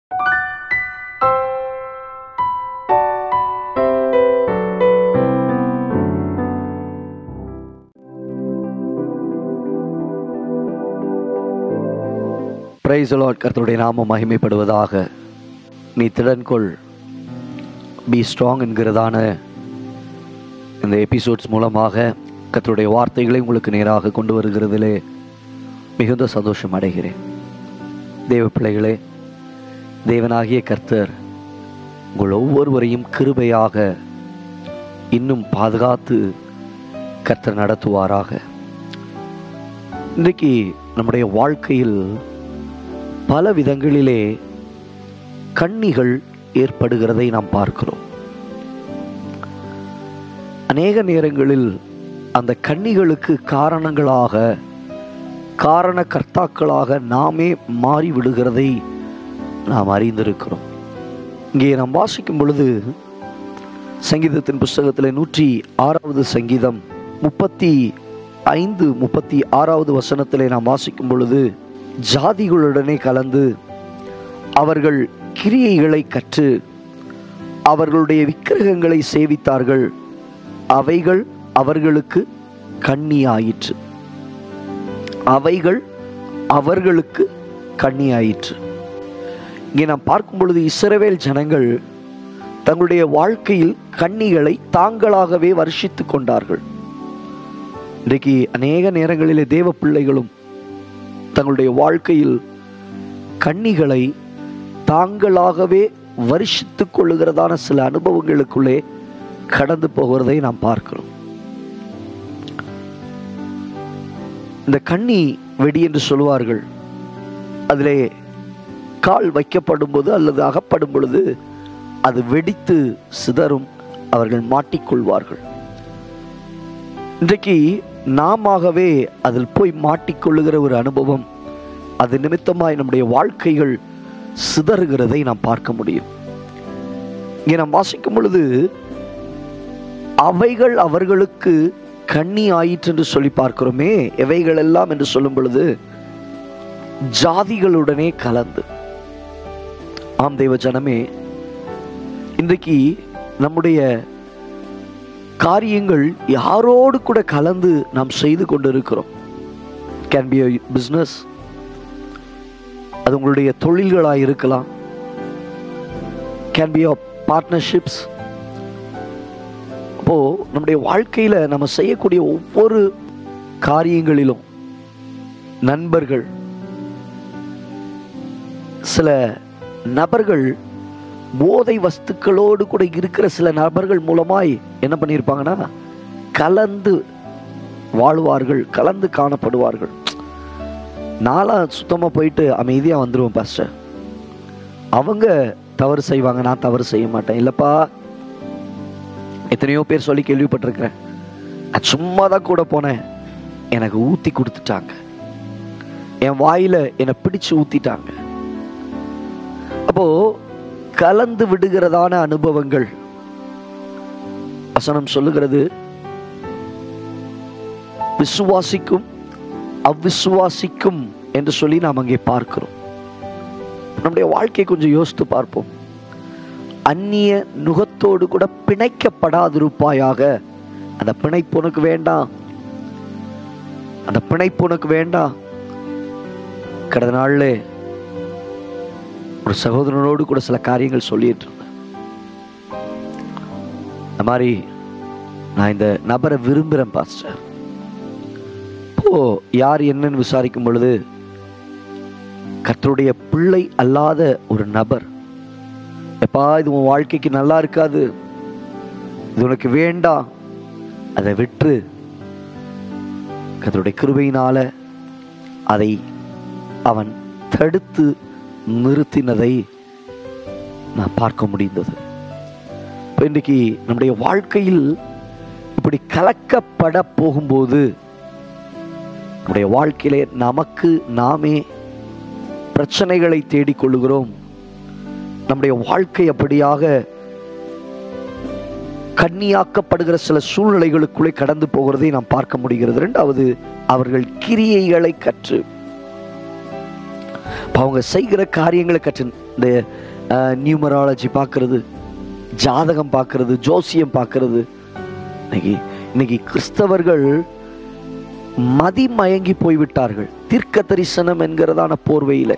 price Lord கர்த்தருடைய நாமம் மகிமைப்படுவதாக நீ திடன்கொள் பி ஸ்ட்ராங் என்கிறதான இந்த எபிசோட்ஸ் மூலமாக கர்த்தருடைய வார்த்தைகளை உங்களுக்கு நேராக கொண்டு வருகிறதிலே மிகுந்த சந்தோஷம் அடைகிறேன் தேவ பிள்ளைகளே தேவனாகிய கர்த்தர் உங்கள் ஒவ்வொருவரையும் கிருபையாக இன்னும் பாதுகாத்து கர்த்தர் நடத்துவாராக இன்றைக்கு நம்முடைய வாழ்க்கையில் பல விதங்களிலே கண்ணிகள் ஏற்படுகிறதை நாம் பார்க்கிறோம் அநேக நேரங்களில் அந்த கண்ணிகளுக்கு காரணங்களாக காரண கர்த்தாக்களாக நாமே மாறி விடுகிறதை நாம் அறிந்திருக்கிறோம் இங்கே நாம் வாசிக்கும் பொழுது சங்கீதத்தின் புஸ்தகத்தில் நூற்றி ஆறாவது சங்கீதம் முப்பத்தி ஐந்து முப்பத்தி ஆறாவது வசனத்திலே நாம் வாசிக்கும் பொழுது ஜாதிகளுடனே கலந்து அவர்கள் கிரியைகளை கற்று அவர்களுடைய விக்கிரகங்களை சேவித்தார்கள் அவைகள் அவர்களுக்கு கண்ணியாயிற்று அவைகள் அவர்களுக்கு கண்ணியாயிற்று இங்கே நாம் பார்க்கும் பொழுது இஸ்ரவேல் ஜனங்கள் தங்களுடைய வாழ்க்கையில் கண்ணிகளை தாங்களாகவே வருஷித்துக் கொண்டார்கள் இன்றைக்கு அநேக நேரங்களிலே தேவ பிள்ளைகளும் தங்களுடைய வாழ்க்கையில் கண்ணிகளை தாங்களாகவே வருஷித்துக் கொள்ளுகிறதான சில அனுபவங்களுக்குள்ளே கடந்து போகிறதை நாம் பார்க்கிறோம் இந்த கண்ணி வெடி என்று சொல்வார்கள் அதிலே கால் வைக்கப்படும் போது அல்லது அகப்படும் பொழுது அது வெடித்து சிதறும் அவர்கள் மாட்டிக்கொள்வார்கள் இன்றைக்கு நாமவே அதில் போய் மாட்டிக்கொள்ளுகிற ஒரு அனுபவம் அது நிமித்தமாய் நம்முடைய வாழ்க்கைகள் சிதறுகிறதை நாம் பார்க்க முடியும் இங்கே நாம் வாசிக்கும் பொழுது அவைகள் அவர்களுக்கு கண்ணி ஆயிற்று என்று சொல்லி பார்க்கிறோமே எவைகள் எல்லாம் என்று சொல்லும் பொழுது ஜாதிகளுடனே கலந்து ஆம் தெய்வ ஜனமே இன்றைக்கு நம்முடைய காரியங்கள் யாரோடு கூட கலந்து நாம் செய்து கொண்டிருக்கிறோம் கேன் பி பிஸ்னஸ் அது உங்களுடைய தொழில்களாக இருக்கலாம் கேன் பி பார்ட்னர்ஷிப்ஸ் அப்போ நம்முடைய வாழ்க்கையில நம்ம செய்யக்கூடிய ஒவ்வொரு காரியங்களிலும் நண்பர்கள் சில நபர்கள் போதை வஸ்துக்களோடு கூட இருக்கிற சில நபர்கள் மூலமாய் என்ன பண்ணியிருப்பாங்கன்னா கலந்து வாழ்வார்கள் கலந்து காணப்படுவார்கள் நாளா சுத்தமாக போயிட்டு அமைதியாக வந்துடுவோம் பாஸ்டர் அவங்க தவறு செய்வாங்க நான் தவறு செய்ய மாட்டேன் இல்லைப்பா எத்தனையோ பேர் சொல்லி கேள்விப்பட்டிருக்கிறேன் நான் சும்மா தான் கூட போனேன் எனக்கு ஊற்றி கொடுத்துட்டாங்க என் வாயில என்னை பிடிச்சு ஊத்திட்டாங்க அப்போ கலந்து விடுகிறதான அனுபவங்கள் வசனம் சொல்லுகிறது விசுவாசிக்கும் அவ்விசுவாசிக்கும் என்று சொல்லி நாம் அங்கே பார்க்கிறோம் நம்முடைய வாழ்க்கையை கொஞ்சம் யோசித்து பார்ப்போம் அந்நிய நுகத்தோடு கூட பிணைக்கப்படாதிருப்பாயாக அந்த பிணைப்பு உனக்கு வேண்டாம் அந்த பிணைப்பு உனக்கு வேண்டாம் கடந்த நாள்ல ஒரு சகோதரனோடு கூட சில காரியங்கள் சொல்லிட்டு இருந்தேன் இந்த மாதிரி நான் இந்த நபரை விரும்புகிறேன் பாஸ்டர் இப்போ யார் என்னன்னு விசாரிக்கும் பொழுது கர்த்தருடைய பிள்ளை அல்லாத ஒரு நபர் எப்பா இது உன் வாழ்க்கைக்கு நல்லா இருக்காது இது உனக்கு வேண்டாம் அதை விட்டு கர்த்தருடைய கிருபையினால அதை அவன் தடுத்து நிறுத்தினதை நான் பார்க்க முடிந்தது இப்போ இன்றைக்கு நம்முடைய வாழ்க்கையில் இப்படி கலக்கப்பட போகும்போது நம்முடைய வாழ்க்கையிலே நமக்கு நாமே பிரச்சனைகளை தேடிக்கொள்ளுகிறோம் நம்முடைய வாழ்க்கை அப்படியாக கண்ணியாக்கப்படுகிற சில சூழ்நிலைகளுக்குள்ளே கடந்து போகிறதை நாம் பார்க்க முடிகிறது இரண்டாவது அவர்கள் கிரியைகளை கற்று இப்ப அவங்க செய்கிற காரியங்களை கற்று இந்த நியூமராலஜி பார்க்கறது ஜாதகம் பார்க்கறது ஜோசியம் பார்க்கறது இன்னைக்கு இன்னைக்கு கிறிஸ்தவர்கள் மதிமயங்கி போய்விட்டார்கள் தீர்க்க தரிசனம் என்கிறதான போர்வையில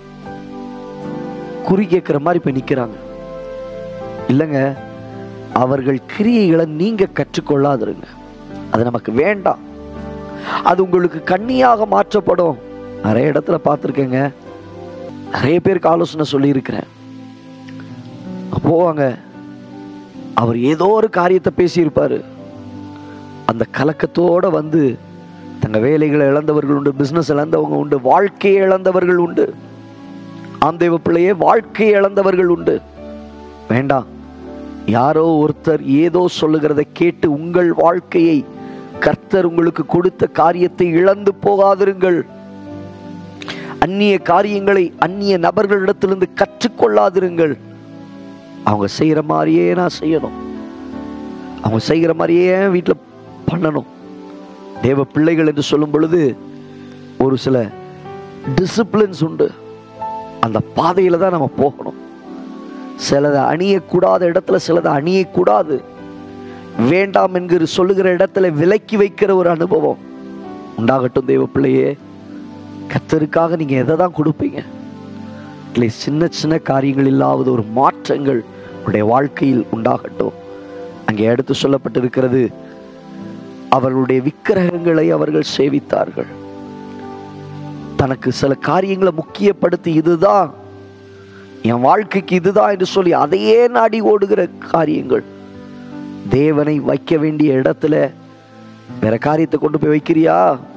குறி கேட்கிற மாதிரி இப்ப நிக்கிறாங்க இல்லைங்க அவர்கள் கிரியைகளை நீங்க கற்றுக்கொள்ளாதிருங்க அது நமக்கு வேண்டாம் அது உங்களுக்கு கண்ணியாக மாற்றப்படும் நிறைய இடத்துல பார்த்துருக்கேங்க நிறைய பேருக்கு ஆலோசனை சொல்லியிருக்கிறேன் போவாங்க அவர் ஏதோ ஒரு காரியத்தை பேசியிருப்பாரு அந்த கலக்கத்தோட வந்து தங்க வேலைகளை இழந்தவர்கள் உண்டு பிசினஸ் இழந்தவங்க உண்டு வாழ்க்கையை இழந்தவர்கள் உண்டு ஆந்தேவ பிள்ளையே வாழ்க்கையை இழந்தவர்கள் உண்டு வேண்டாம் யாரோ ஒருத்தர் ஏதோ சொல்லுகிறதை கேட்டு உங்கள் வாழ்க்கையை கர்த்தர் உங்களுக்கு கொடுத்த காரியத்தை இழந்து போகாதிருங்கள் அந்நிய காரியங்களை அந்நிய நபர்களிடத்திலிருந்து கற்றுக்கொள்ளாதிருங்கள் அவங்க செய்யற மாதிரியே நான் செய்யணும் அவங்க செய்கிற மாதிரியே வீட்டில் பண்ணணும் தேவ பிள்ளைகள் என்று சொல்லும் பொழுது ஒரு சில டிசிப்ளின்ஸ் உண்டு அந்த பாதையில தான் நம்ம போகணும் சிலதை அணியக்கூடாத இடத்துல சிலதை அணியக்கூடாது வேண்டாம் என்கிற சொல்லுகிற இடத்துல விலக்கி வைக்கிற ஒரு அனுபவம் உண்டாகட்டும் தேவ பிள்ளையே கத்தருக்காக நீங்க எதை தான் கொடுப்பீங்க இல்லை சின்ன சின்ன காரியங்கள் இல்லாத ஒரு மாற்றங்கள் உடைய வாழ்க்கையில் உண்டாகட்டும் அங்கே எடுத்து சொல்லப்பட்டிருக்கிறது அவர்களுடைய விக்கிரகங்களை அவர்கள் சேவித்தார்கள் தனக்கு சில காரியங்களை முக்கியப்படுத்தி இதுதான் என் வாழ்க்கைக்கு இதுதான் என்று சொல்லி அதையே நாடி ஓடுகிற காரியங்கள் தேவனை வைக்க வேண்டிய இடத்துல வேற காரியத்தை கொண்டு போய் வைக்கிறியா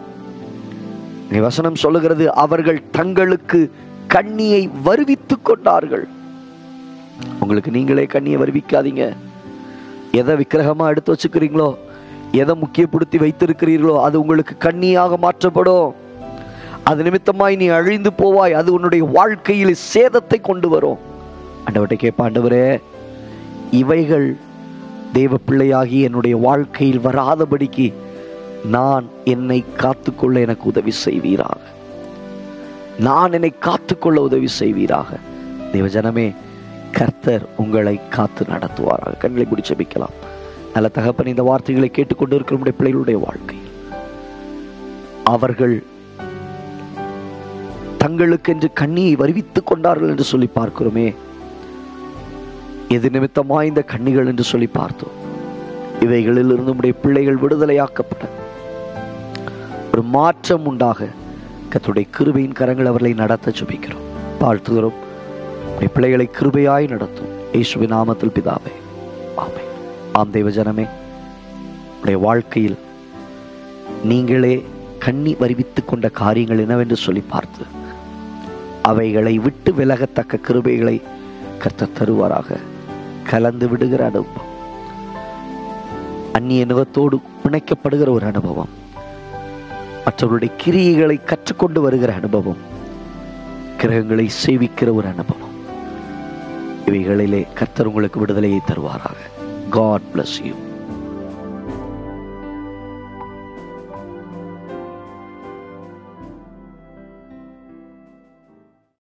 இங்க வசனம் சொல்லுகிறது அவர்கள் தங்களுக்கு கண்ணியை வருவித்துக் கொண்டார்கள் உங்களுக்கு நீங்களே கண்ணியை வருவிக்காதீங்க எதை விக்கிரகமா எடுத்து வச்சுக்கிறீங்களோ எதை முக்கியப்படுத்தி வைத்திருக்கிறீர்களோ அது உங்களுக்கு கண்ணியாக மாற்றப்படும் அது நிமித்தமாய் நீ அழிந்து போவாய் அது உன்னுடைய வாழ்க்கையில் சேதத்தை கொண்டு வரும் ஆண்டவர்கிட்ட கேட்ப ஆண்டவரே இவைகள் தேவ பிள்ளையாகி என்னுடைய வாழ்க்கையில் வராதபடிக்கு நான் என்னை காத்துக்கொள்ள எனக்கு உதவி செய்வீராக நான் என்னை காத்துக்கொள்ள உதவி செய்வீராக தேவ ஜனமே கர்த்தர் உங்களை காத்து நடத்துவாராக கண்களை பிடிச்சு ஜெபிக்கலாம் நல்ல தகப்பன் இந்த வார்த்தைகளை கேட்டுக்கொண்டு இருக்கிற நம்முடைய பிள்ளைகளுடைய வாழ்க்கையில் அவர்கள் தங்களுக்கென்று கண்ணியை வருவித்துக் கொண்டார்கள் என்று சொல்லி பார்க்கிறோமே எது நிமித்தமா இந்த கண்ணிகள் என்று சொல்லி பார்த்தோம் இவைகளில் இருந்து நம்முடைய பிள்ளைகள் விடுதலையாக்கப்பட்ட ஒரு மாற்றம் உண்டாக கத்துடைய கிருபையின் கரங்கள் அவர்களை நடத்த சுபிக்கிறோம் வாழ்த்துகிறோம் நம்முடைய பிள்ளைகளை கிருபையாய் நடத்தும் இயேசுவின் நாமத்தில் பிதாவே ஆமே ஆம் தெய்வ ஜனமே உடைய வாழ்க்கையில் நீங்களே கண்ணி வருவித்துக் கொண்ட காரியங்கள் என்னவென்று சொல்லி பார்த்து அவைகளை விட்டு விலகத்தக்க கிருபைகளை கர்த்தர் தருவாராக கலந்து விடுகிற அனுபவம் அந்நிய நுகத்தோடு பிணைக்கப்படுகிற ஒரு அனுபவம் மற்றவருடைய கிரியைகளை கற்றுக்கொண்டு வருகிற அனுபவம் கிரகங்களை சேவிக்கிற ஒரு அனுபவம் இவைகளிலே கர்த்தர் உங்களுக்கு விடுதலையை தருவாராக காட் bless you